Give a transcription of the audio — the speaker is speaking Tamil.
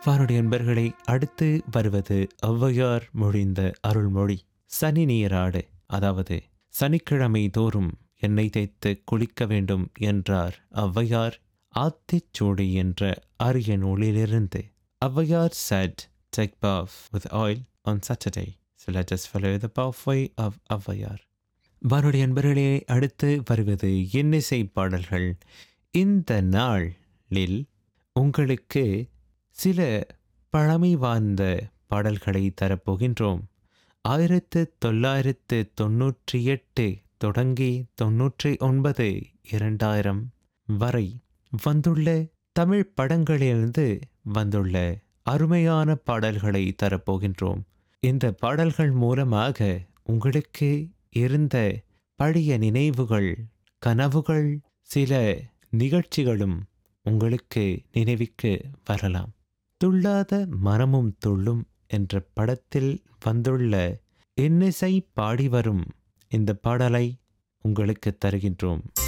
வாருடைய நண்பர்களை அடுத்து வருவது ஔவையார் மொழிந்த அருள்மொழி சனி நீராடு அதாவது சனிக்கிழமை தோறும் எண்ணெய் தேய்த்து குளிக்க வேண்டும் என்றார் ஔவையார் ஆத்திச்சூடி என்ற அரிய நூலிலிருந்து Avvaiyar said take bath with oil on Saturday so let us follow the pathway of Avvaiyar வாருடைய நண்பர்களே அடுத்து வருவது இன்னிசை பாடல்கள் இந்த நாளில் உங்களுக்கு சில பழமை வாய்ந்த பாடல்களை தரப்போகின்றோம் ஆயிரத்து தொள்ளாயிரத்து தொன்னூற்றி எட்டு தொடங்கி தொன்னூற்றி ஒன்பது இரண்டாயிரம் வரை வந்துள்ள தமிழ் படங்களிலிருந்து வந்துள்ள அருமையான பாடல்களை தரப்போகின்றோம் இந்த பாடல்கள் மூலமாக உங்களுக்கு இருந்த பழைய நினைவுகள் கனவுகள் சில நிகழ்ச்சிகளும் உங்களுக்கு நினைவுக்கு வரலாம் துள்ளாத மனமும் துள்ளும் என்ற படத்தில் வந்துள்ள இன்னிசை பாடி வரும் இந்த பாடலை உங்களுக்கு தருகின்றோம்